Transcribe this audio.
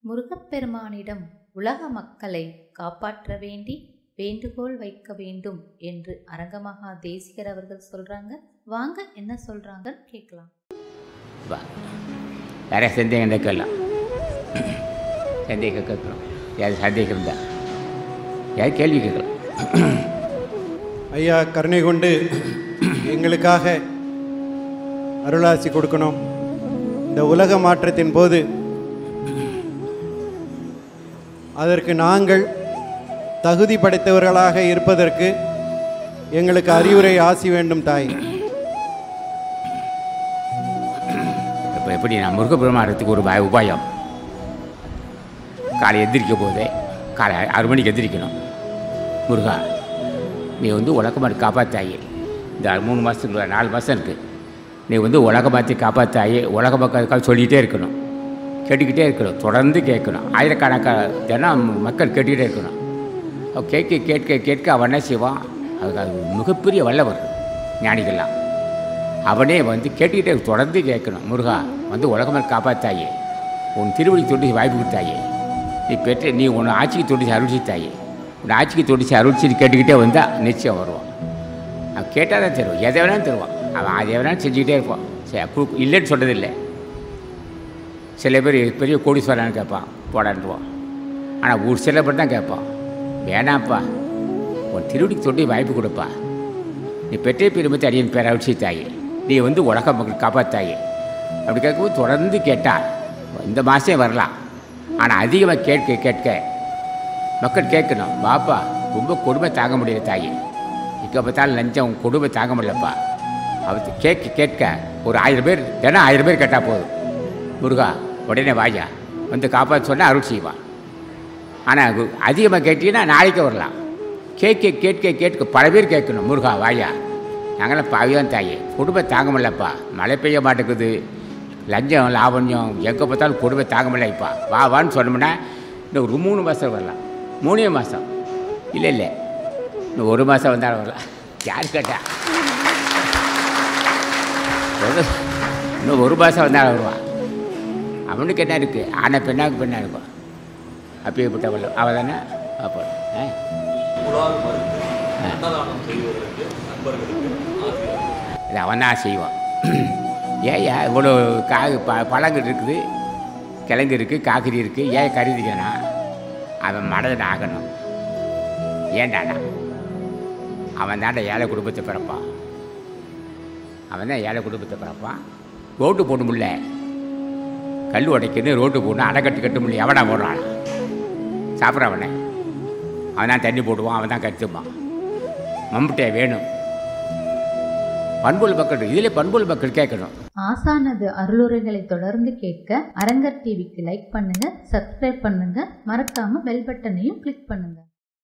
முருகப்பெருமானிடம் உலக மக்களை காப்பாற்ற வேண்டி வேண்டுகோள் வைக்க வேண்டும் என்று அரங்கமகா தேசிகர் அவர்கள் சொல்றாங்க வாங்க என்ன சொல்றாங்கன்னு கேட்கலாம் வா யாரையா சந்தேகம் இருந்தால் கேட்கலாம் சந்தேகம் கேட்கலாம் யார் சந்தேகம் இருந்தால் யார் கேள்வி கேட்கலாம் ஐயா கருணை கொண்டு எங்களுக்காக அருளாசி கொடுக்கணும் இந்த உலக மாற்றத்தின் போது அதற்கு நாங்கள் தகுதி படைத்தவர்களாக இருப்பதற்கு எங்களுக்கு அறிவுரை ஆசி வேண்டும் தாய் இப்போ எப்படி நான் முருகப்பெருமானத்துக்கு ஒரு பய- உபாயம் காலை எந்திரிக்க போதே காலை ஆறு மணிக்கு எந்திரிக்கணும் முருகா நீ வந்து உலகமாக காப்பாத்தாயே இந்த மூணு மாதத்துக்கு நாலு மாதம் இருக்குது நீ வந்து உலக மாற்றி காப்பாத்தாயே உலக மக்களுக்காக சொல்லிக்கிட்டே இருக்கணும் கேட்டுக்கிட்டே இருக்கணும் தொடர்ந்து கேட்கணும் ஆயிரக்கணக்கான தினம் மக்கள் கேட்டுக்கிட்டே இருக்கணும் அவன் கேட்க கேட்க கேட்க அவன் என்ன செய்வான் அதுக்கு அது மிகப்பெரிய வல்லவர் ஞானிகள்லாம் அவனே வந்து கேட்டுக்கிட்டே தொடர்ந்து கேட்கணும் முருகா வந்து உலகமே காப்பாத்தாயே உன் திருவடி தொட்டி வாய்ப்பு கொடுத்தாயே நீ பெற்ற நீ உன் ஆட்சிக்கு தொட்டி அருள்ச்சி தாயே உன் ஆட்சிக்கு தொட்டி அருள்ச்சி கேட்டுக்கிட்டே வந்தால் நிச்சயம் வருவான் அவன் கேட்டால் தான் தருவான் எதை வேணாலும் தருவான் அவன் அதை வேணாலும் செஞ்சுக்கிட்டே இருப்பான் சரி கு- இல்லைன்னு சொல்கிறதில்லை சில பேர் பெரிய கோடீஸ்வரன் கேட்பான் போடான்டுவான் ஆனால் ஒரு சில பேர் தான் கேட்பான் வேணாம்ப்பா உன் திருவடிக்கு தொட்டி வாய்ப்பு கொடுப்பா நீ பெற்ற பெருமத்தை அடியன் பேர அடிச்சு தாயே நீ வந்து உலக மக்கள் காப்பாத்தாயே அப்படி கேட்கும்போது தொடர்ந்து கேட்டால் இந்த மாதம் வரலாம் ஆனால் அதிகமாக கேட்க கேட்க மக்கள் கேட்கணும் பாப்பா ரொம்ப கொடுமை தாங்க முடியல தாயே இங்கே பார்த்தாலும் லஞ்சம் கொடுமை தாங்க முடியலப்பா அவத்து கேட்க கேட்க ஒரு ஆயிரம் பேர் தினம் ஆயிரம் பேர் கேட்டால் போதும் முருகா உடனே வாயா வந்து காப்பாற்ற சொன்னால் அருள் செய்வான் ஆனால் அதிகமாக கேட்டீங்கன்னா நாளைக்கு வரலாம் கேட்க கேட்க கேட்க பல பேர் கேட்கணும் முருகா வாயா நாங்களாம் பாவிதான் தாயே குடும்பம் தாங்க முடியலப்பா மழை பெய்ய மாட்டேங்குது லஞ்சம் லாவண்யம் எங்கே பார்த்தாலும் குடும்பம் தாங்க முடியலப்பா வா வான்னு சொன்னோம்னா இன்னும் ஒரு மூணு மாதம் வரலாம் மூணே மாதம் இல்லை இல்லை இன்னும் ஒரு மாதம் வந்தாலும் வரலாம் யார் கேட்டா ஒரு- இன்னும் ஒரு மாதம் வந்தாலும் வருவான் அவனுக்கு என்ன இருக்குது ஆனை பெண்ணாக்கு பெண்ணா இருக்கும் அப்பேற்பட்டவள் அவள் தானே அப்போ ஆ புலால் மறுத்து அன்னதானம் செய்வதற்கு நண்பர்களுக்கு ஆசீர்வாதம் இது அவன் தான் செய்வான் ஏயா இவ்வளோ கா ப பழங்கள் இருக்குது கிழங்கு இருக்குது காய்கறி இருக்குது ஏன் கருதிக்கனா அவன் மனதில் ஆகணும் ஏண்டாடா அவன் தாண்டா ஏழை குடும்பத்தை பிறப்பான் அவன் தான் ஏழை குடும்பத்தை பிறப்பான் ரோட்டு போட முடியல கல் உடைக்கணும் ரோட்டு போடணும் அணைக்கட்டு கட்ட முடியல எவனா போடுறான் சாப்பிட்றவனே அவன் தான் தண்ணி போடுவான் அவன் தான் கற்றுப்பான் மம்முட்டே வேணும் பண்புள்ள மக்கள் இதில் பண்புள்ள மக்கள் கேட்கணும் ஆசானது அருளுரைகளை தொடர்ந்து கேட்க அரங்கர் டிவிக்கு லைக் பண்ணுங்க சப்ஸ்கிரைப் பண்ணுங்க மறக்காம பெல் பட்டனையும் கிளிக் பண்ணுங்க